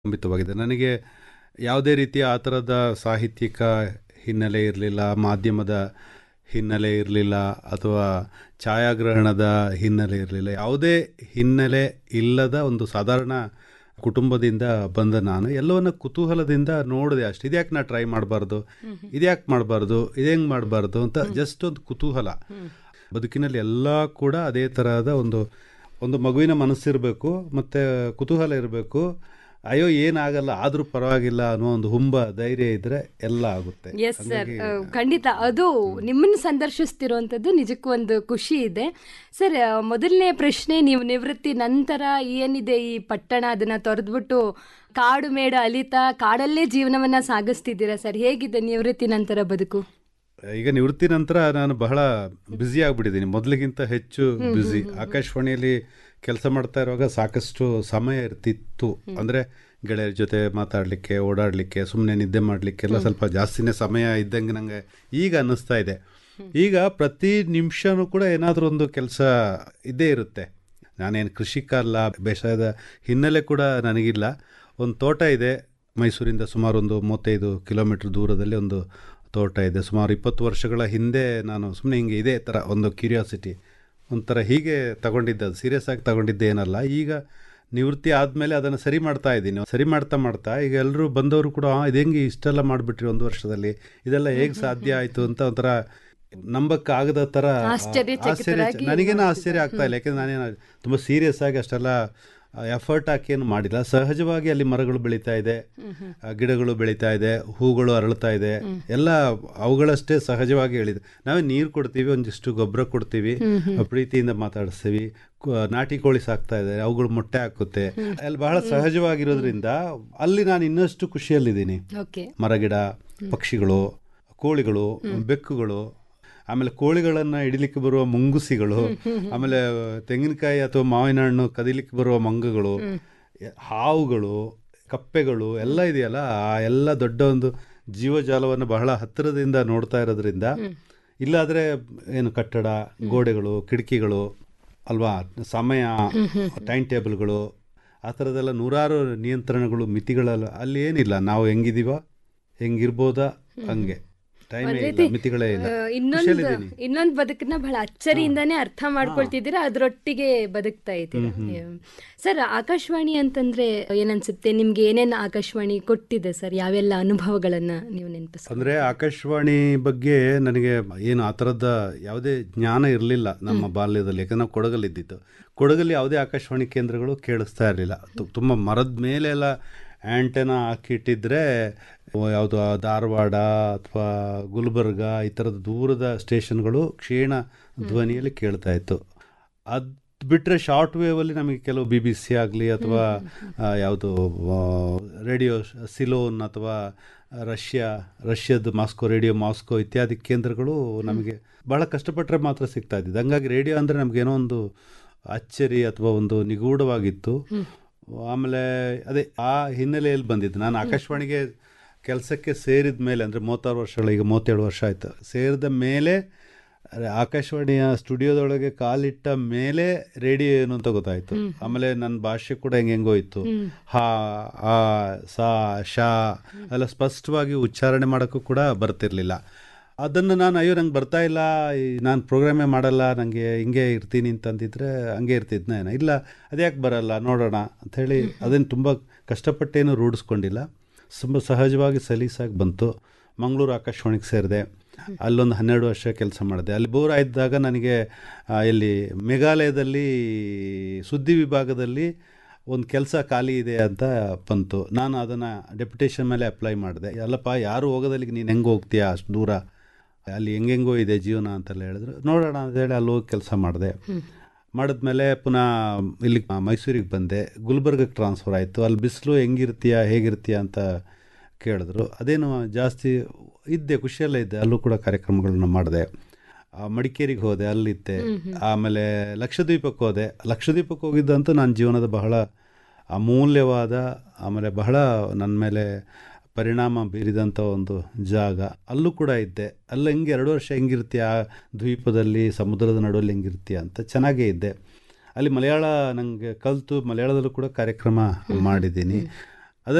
ಅವಲಂಬಿತವಾಗಿದೆ ನನಗೆ ಯಾವುದೇ ರೀತಿಯ ಆ ಥರದ ಸಾಹಿತ್ಯಿಕ ಹಿನ್ನೆಲೆ ಇರಲಿಲ್ಲ ಮಾಧ್ಯಮದ ಹಿನ್ನೆಲೆ ಇರಲಿಲ್ಲ ಅಥವಾ ಛಾಯಾಗ್ರಹಣದ ಹಿನ್ನೆಲೆ ಇರಲಿಲ್ಲ ಯಾವುದೇ ಹಿನ್ನೆಲೆ ಇಲ್ಲದ ಒಂದು ಸಾಧಾರಣ ಕುಟುಂಬದಿಂದ ಬಂದ ನಾನು ಎಲ್ಲವನ್ನ ಕುತೂಹಲದಿಂದ ನೋಡಿದೆ ಅಷ್ಟು ಇದ್ಯಾಕೆ ನಾ ಟ್ರೈ ಮಾಡಬಾರ್ದು ಇದ್ಯಾಕೆ ಮಾಡಬಾರ್ದು ಇದೇಂಗೆ ಮಾಡಬಾರ್ದು ಅಂತ ಜಸ್ಟ್ ಒಂದು ಕುತೂಹಲ ಬದುಕಿನಲ್ಲಿ ಎಲ್ಲ ಕೂಡ ಅದೇ ತರಹದ ಒಂದು ಒಂದು ಮಗುವಿನ ಮನಸ್ಸಿರಬೇಕು ಮತ್ತು ಕುತೂಹಲ ಇರಬೇಕು ಅಯ್ಯೋ ಏನಾಗಲ್ಲ ಆದರೂ ಪರವಾಗಿಲ್ಲ ಅನ್ನೋ ಒಂದು ಹುಂಬ ಧೈರ್ಯ ಇದ್ದರೆ ಎಲ್ಲ ಆಗುತ್ತೆ ಎಸ್ ಸರ್ ಖಂಡಿತ ಅದು ನಿಮ್ಮನ್ನು ಸಂದರ್ಶಿಸ್ತಿರುವಂಥದ್ದು ನಿಜಕ್ಕೂ ಒಂದು ಖುಷಿ ಇದೆ ಸರ್ ಮೊದಲನೇ ಪ್ರಶ್ನೆ ನೀವು ನಿವೃತ್ತಿ ನಂತರ ಏನಿದೆ ಈ ಪಟ್ಟಣ ಅದನ್ನ ತೊರೆದ್ಬಿಟ್ಟು ಕಾಡು ಮೇಡು ಅಲಿತಾ ಕಾಡಲ್ಲೇ ಜೀವನವನ್ನ ಸಾಗಿಸ್ತಿದ್ದೀರಾ ಸರ್ ಹೇಗಿದೆ ನಿವೃತ್ತಿ ನಂತರ ಬದುಕು ಈಗ ನಿವೃತ್ತಿ ನಂತರ ನಾನು ಬಹಳ ಬ್ಯುಸಿ ಆಗಿಬಿಟ್ಟಿದ್ದೀನಿ ಮೊದಲಿಗಿಂತ ಹೆಚ್ಚು ಬ್ಯುಸಿ ಆಕಾಶವಾಣಿಯಲ್ಲಿ ಕೆಲಸ ಮಾಡ್ತಾ ಇರುವಾಗ ಸಾಕಷ್ಟು ಸಮಯ ಇರ್ತಿತ್ತು ಅಂದರೆ ಗೆಳೆಯರ ಜೊತೆ ಮಾತಾಡಲಿಕ್ಕೆ ಓಡಾಡಲಿಕ್ಕೆ ಸುಮ್ಮನೆ ನಿದ್ದೆ ಮಾಡಲಿಕ್ಕೆಲ್ಲ ಸ್ವಲ್ಪ ಜಾಸ್ತಿನೇ ಸಮಯ ಇದ್ದಂಗೆ ನನಗೆ ಈಗ ಅನ್ನಿಸ್ತಾ ಇದೆ ಈಗ ಪ್ರತಿ ನಿಮಿಷನೂ ಕೂಡ ಏನಾದರೂ ಒಂದು ಕೆಲಸ ಇದ್ದೇ ಇರುತ್ತೆ ನಾನೇನು ಕೃಷಿಕ ಅಲ್ಲ ಬೇಸಾಯದ ಹಿನ್ನೆಲೆ ಕೂಡ ನನಗಿಲ್ಲ ಒಂದು ತೋಟ ಇದೆ ಮೈಸೂರಿಂದ ಸುಮಾರು ಒಂದು ಮೂವತ್ತೈದು ಕಿಲೋಮೀಟ್ರ್ ದೂರದಲ್ಲಿ ಒಂದು ತೋಟ ಇದೆ ಸುಮಾರು ಇಪ್ಪತ್ತು ವರ್ಷಗಳ ಹಿಂದೆ ನಾನು ಸುಮ್ಮನೆ ಹಿಂಗೆ ಇದೇ ಥರ ಒಂದು ಕ್ಯೂರಿಯಾಸಿಟಿ ಒಂಥರ ಹೀಗೆ ತಗೊಂಡಿದ್ದೆ ಅದು ಸೀರಿಯಸ್ ಆಗಿ ತಗೊಂಡಿದ್ದೆ ಏನಲ್ಲ ಈಗ ನಿವೃತ್ತಿ ಆದಮೇಲೆ ಅದನ್ನು ಸರಿ ಮಾಡ್ತಾ ಇದ್ದೀನಿ ಸರಿ ಮಾಡ್ತಾ ಮಾಡ್ತಾ ಈಗ ಎಲ್ಲರೂ ಬಂದವರು ಕೂಡ "ಆ, ಇದು ಹೆಂಗೆ ಇಷ್ಟೆಲ್ಲ ಮಾಡಿಬಿಟ್ರಿ ಒಂದು ವರ್ಷದಲ್ಲಿ ಇದೆಲ್ಲ ಹೇಗೆ ಸಾಧ್ಯ ಆಯಿತು ಅಂತ ಒಂಥರ ನಂಬಕ್ಕಾಗದ ಥರ ಆಶ್ಚರ್ಯ ನನಗೇನು ಆಶ್ಚರ್ಯ ಆಗ್ತಾ ಇಲ್ಲ ಯಾಕೆಂದ್ರೆ ನಾನೇನು ತುಂಬ ಸೀರಿಯಸ್ ಆಗಿ ಅಷ್ಟೆಲ್ಲ ಎಫರ್ಟ್ ಹಾಕಿ ಏನು ಮಾಡಿಲ್ಲ ಸಹಜವಾಗಿ ಅಲ್ಲಿ ಮರಗಳು ಬೆಳೀತಾ ಇದೆ ಆ, ಗಿಡಗಳು ಬೆಳೀತಾ ಇದೆ ಹೂಗಳು ಅರಳ್ತಾ ಇದೆ ಎಲ್ಲ ಅವುಗಳಷ್ಟೇ ಸಹಜವಾಗಿ ಹೇಳಿದೆ ನಾವೇ ನೀರು ಕೊಡ್ತೀವಿ ಒಂದಿಷ್ಟು ಗೊಬ್ಬರ ಕೊಡ್ತೀವಿ ಪ್ರೀತಿಯಿಂದ ಮಾತಾಡಿಸ್ತೀವಿ ಕು- ನಾಟಿ ಕೋಳಿ ಸಾಕ್ತಾ ಇದೆ ಅವುಗಳು ಮೊಟ್ಟೆ ಹಾಕುತ್ತೆ ಅಲ್ಲಿ ಬಹಳ ಸಹಜವಾಗಿರೋದ್ರಿಂದ ಅಲ್ಲಿ ನಾನು ಇನ್ನಷ್ಟು ಖುಷಿಯಲ್ಲಿದ್ದೀನಿ ಓಕೆ ಮರಗಿಡ ಪಕ್ಷಿಗಳು ಕೋಳಿಗಳು ಬೆಕ್ಕುಗಳು ಆಮೇಲೆ ಕೋಳಿಗಳನ್ನು ಹಿಡಿಲಿಕ್ಕೆ ಬರುವ ಮುಂಗುಸಿಗಳು ಆಮೇಲೆ ತೆಂಗಿನಕಾಯಿ ಅಥವಾ ಮಾವಿನ ಹಣ್ಣು ಕದಿಲಿಕ್ಕೆ ಬರುವ ಮಂಗಗಳು ಹಾವುಗಳು ಕಪ್ಪೆಗಳು ಎಲ್ಲ ಇದೆಯಲ್ಲ ಆ ಎಲ್ಲ ದೊಡ್ಡ ಒಂದು ಜೀವಜಾಲವನ್ನು ಬಹಳ ಹತ್ತಿರದಿಂದ ನೋಡ್ತಾ ಇರೋದ್ರಿಂದ ಇಲ್ಲಾದರೆ ಏನು ಕಟ್ಟಡ ಗೋಡೆಗಳು ಕಿಟಕಿಗಳು ಅಲ್ವಾ ಸಮಯ ಟೈಮ್ ಟೇಬಲ್ಗಳು ಆ ಥರದ್ದೆಲ್ಲ ನೂರಾರು ನಿಯಂತ್ರಣಗಳು ಮಿತಿಗಳೆಲ್ಲ ಅಲ್ಲಿ ಏನಿಲ್ಲ ನಾವು ಹೆಂಗಿದೀವ ಹೆಂಗಿರ್ಬೋದಾ ಹಂಗೆ ಟೈಮೇ ಇಲ್ಲ ಮಿತಿಗಳೇ ಇಲ್ಲ ಇನ್ನೊಂದು ಖುಷಿಯಲ್ಲಿದ್ದೀನಿ. ಇನ್ನೊಂದು ಬದುಕನ್ನ ಬಹಳ ಅಚ್ಚರಿಯಿಂದಾನೇ ಅರ್ಥ ಮಾಡ್ಕೊಳ್ತಿದ್ದೀರಾ ಅದ್ರೊಟ್ಟಿಗೆ ಬದುಕ್ತಾ ಇದ್ದೀರಾ ಸರ್ ಆಕಾಶವಾಣಿ ಅಂತಂದ್ರೆ ಏನನ್ಸುತ್ತೆ ನಿಮ್ಗೆ ಏನೇನು ಆಕಾಶವಾಣಿ ಕೊಟ್ಟಿದೆ ಸರ್ ಯಾವೆಲ್ಲ ಅನುಭವಗಳನ್ನ ನೀವು ನೆನಪಿಸ್ ಅಂದರೆ ಆಕಾಶವಾಣಿ ಬಗ್ಗೆ ನನಗೆ ಏನು ಆ ಥರದ ಯಾವುದೇ ಜ್ಞಾನ ಇರಲಿಲ್ಲ ನಮ್ಮ ಬಾಲ್ಯದಲ್ಲಿ ಯಾಕಂದ್ರೆ ನಾವು ಕೊಡಗಲ್ಲಿದ್ದಿತ್ತು ಕೊಡಗಲ್ಲಿ ಯಾವುದೇ ಆಕಾಶವಾಣಿ ಕೇಂದ್ರಗಳು ಕೇಳಿಸ್ತಾ ಇರಲಿಲ್ಲ ತುಂಬ ಮರದ ಮೇಲೆ ಎಲ್ಲ ಆ್ಯಂಟೆನ ಹಾಕಿಟ್ಟಿದ್ರೆ ಯಾವುದು ಧಾರವಾಡ ಅಥವಾ ಗುಲ್ಬರ್ಗ ಈ ಥರದ ದೂರದ ಸ್ಟೇಷನ್ಗಳು ಕ್ಷೀಣ ಧ್ವನಿಯಲ್ಲಿ ಕೇಳ್ತಾ ಇತ್ತು ಅದು ಬಿಟ್ಟರೆ ಶಾರ್ಟ್ ವೇವಲ್ಲಿ ನಮಗೆ ಕೆಲವು ಬಿ ಬಿ ಸಿ ಆಗಲಿ ಅಥವಾ ಯಾವುದು ರೇಡಿಯೋ ಸಿಲೋನ್ ಅಥವಾ ರಷ್ಯಾ ರಷ್ಯಾದ ಮಾಸ್ಕೋ ರೇಡಿಯೋ ಮಾಸ್ಕೋ ಇತ್ಯಾದಿ ಕೇಂದ್ರಗಳು ನಮಗೆ ಬಹಳ ಕಷ್ಟಪಟ್ಟರೆ ಮಾತ್ರ ಸಿಗ್ತಾ ಇದ್ದಿದ್ದು ಹಂಗಾಗಿ ರೇಡಿಯೋ ಅಂದರೆ ನಮಗೇನೋ ಒಂದು ಅಚ್ಚರಿ ಅಥವಾ ಒಂದು ನಿಗೂಢವಾಗಿತ್ತು ಆಮೇಲೆ ಅದೇ ಆ ಹಿನ್ನೆಲೆಯಲ್ಲಿ ಬಂದಿದ್ದು ನಾನು ಆಕಾಶವಾಣಿಗೆ ಕೆಲಸಕ್ಕೆ ಸೇರಿದ ಮೇಲೆ ಅಂದರೆ ಮೂವತ್ತಾರು ವರ್ಷಗಳು ಈಗ ಮೂವತ್ತೇಳು ವರ್ಷ ಆಯಿತು ಸೇರಿದ ಮೇಲೆ ಆಕಾಶವಾಣಿಯ ಸ್ಟುಡಿಯೋದೊಳಗೆ ಕಾಲಿಟ್ಟ ಮೇಲೆ ರೇಡಿಯೋ ಏನು ಅಂತ ಗೊತ್ತಾಯಿತು ಆಮೇಲೆ ನನ್ನ ಭಾಷೆ ಕೂಡ ಹೆಂಗೆ ಹೆಂಗೋ ಇತ್ತು ಹಾ ಆ ಸಾ ಶಾ ಎಲ್ಲ ಸ್ಪಷ್ಟವಾಗಿ ಉಚ್ಚಾರಣೆ ಮಾಡೋಕ್ಕೂ ಕೂಡ ಬರ್ತಿರ್ಲಿಲ್ಲ ಅದನ್ನು ನಾನು ಅಯ್ಯೋ ನಂಗೆ ಬರ್ತಾ ಇಲ್ಲ ನಾನು ಪ್ರೋಗ್ರಾಮೇ ಮಾಡಲ್ಲ ನನಗೆ ಹಿಂಗೆ ಇರ್ತೀನಿ ಅಂತಂದಿದ್ರೆ ಹಂಗೆ ಇರ್ತಿದ್ನೇನ ಇಲ್ಲ ಅದ್ಯಾಕೆ ಬರಲ್ಲ ನೋಡೋಣ ಅಂಥೇಳಿ ಅದನ್ನು ತುಂಬ ಕಷ್ಟಪಟ್ಟೇನು ರೂಢಿಸ್ಕೊಂಡಿಲ್ಲ ತುಂಬ ಸಹಜವಾಗಿ ಸಲೀಸಾಗಿ ಬಂತು ಮಂಗಳೂರು ಆಕಾಶವಾಣಿಗೆ ಸೇರಿದೆ ಅಲ್ಲೊಂದು ಹನ್ನೆರಡು ವರ್ಷ ಕೆಲಸ ಮಾಡಿದೆ ಅಲ್ಲಿ ಬೋರ್ ಆಗಿದ್ದಾಗ ನನಗೆ ಆ, ಎಲ್ಲಿ ಮೇಘಾಲಯದಲ್ಲಿ ಸುದ್ದಿ ವಿಭಾಗದಲ್ಲಿ ಒಂದು ಕೆಲಸ ಖಾಲಿ ಇದೆ ಅಂತ ಬಂತು ನಾನು ಅದನ್ನು ಡೆಪ್ಯುಟೇಷನ್ ಮೇಲೆ ಅಪ್ಲೈ ಮಾಡಿದೆ ಅಲ್ಲಪ್ಪ ಯಾರು ಹೋಗೋದಲ್ಲಿಗೆ ನೀನು ಹೆಂಗೆ ಹೋಗ್ತೀಯಾ ಅಷ್ಟು ದೂರ ಅಲ್ಲಿ ಹೆಂಗೆಂಗೋ ಇದೆ ಜೀವನ ಅಂತೆಲ್ಲ ಹೇಳಿದ್ರು ನೋಡೋಣ ಅಂತೇಳಿ ಅಲ್ಲಿ ಹೋಗಿ ಕೆಲಸ ಮಾಡಿದೆ ಮಾಡಿದ್ಮೇಲೆ ಪುನಃ ಇಲ್ಲಿಗೆ ಮೈಸೂರಿಗೆ ಬಂದೆ ಗುಲ್ಬರ್ಗಕ್ಕೆ ಟ್ರಾನ್ಸ್ಫರ್ ಆಯಿತು ಅಲ್ಲಿ ಬಿಸಿಲು ಹೆಂಗಿರ್ತೀಯ ಹೇಗಿರ್ತೀಯ ಅಂತ ಕೇಳಿದ್ರು ಅದೇನು ಜಾಸ್ತಿ ಇದ್ದೆ ಖುಷಿಯಲ್ಲೇ ಇದ್ದೆ ಅಲ್ಲೂ ಕೂಡ ಕಾರ್ಯಕ್ರಮಗಳನ್ನ ಮಾಡಿದೆ ಆ, ಮಡಿಕೇರಿಗೆ ಹೋದೆ ಅಲ್ಲಿದ್ದೆ ಆಮೇಲೆ ಲಕ್ಷದ್ವೀಪಕ್ಕೆ ಹೋದೆ ಲಕ್ಷದ್ವೀಪಕ್ಕೆ ಹೋಗಿದ್ದಂತೂ ನನ್ನ ಜೀವನದ ಬಹಳ ಅಮೂಲ್ಯವಾದ ಆಮೇಲೆ ಬಹಳ ನನ್ನ ಮೇಲೆ ಪರಿಣಾಮ ಬೀರಿದಂಥ ಒಂದು ಜಾಗ ಅಲ್ಲೂ ಕೂಡ ಇದ್ದೆ ಅಲ್ಲಿ ಹೆಂಗೆ ಎರಡು ವರ್ಷ ಹೆಂಗಿರ್ತೀಯ ಆ ದ್ವೀಪದಲ್ಲಿ ಸಮುದ್ರದ ನಡುವಲ್ಲಿ ಹೆಂಗಿರ್ತೀಯ ಅಂತ ಚೆನ್ನಾಗೇ ಇದ್ದೆ ಅಲ್ಲಿ ಮಲಯಾಳ ನನಗೆ ಕಲಿತು ಮಲಯಾಳದಲ್ಲೂ ಕೂಡ ಕಾರ್ಯಕ್ರಮ ಮಾಡಿದ್ದೀನಿ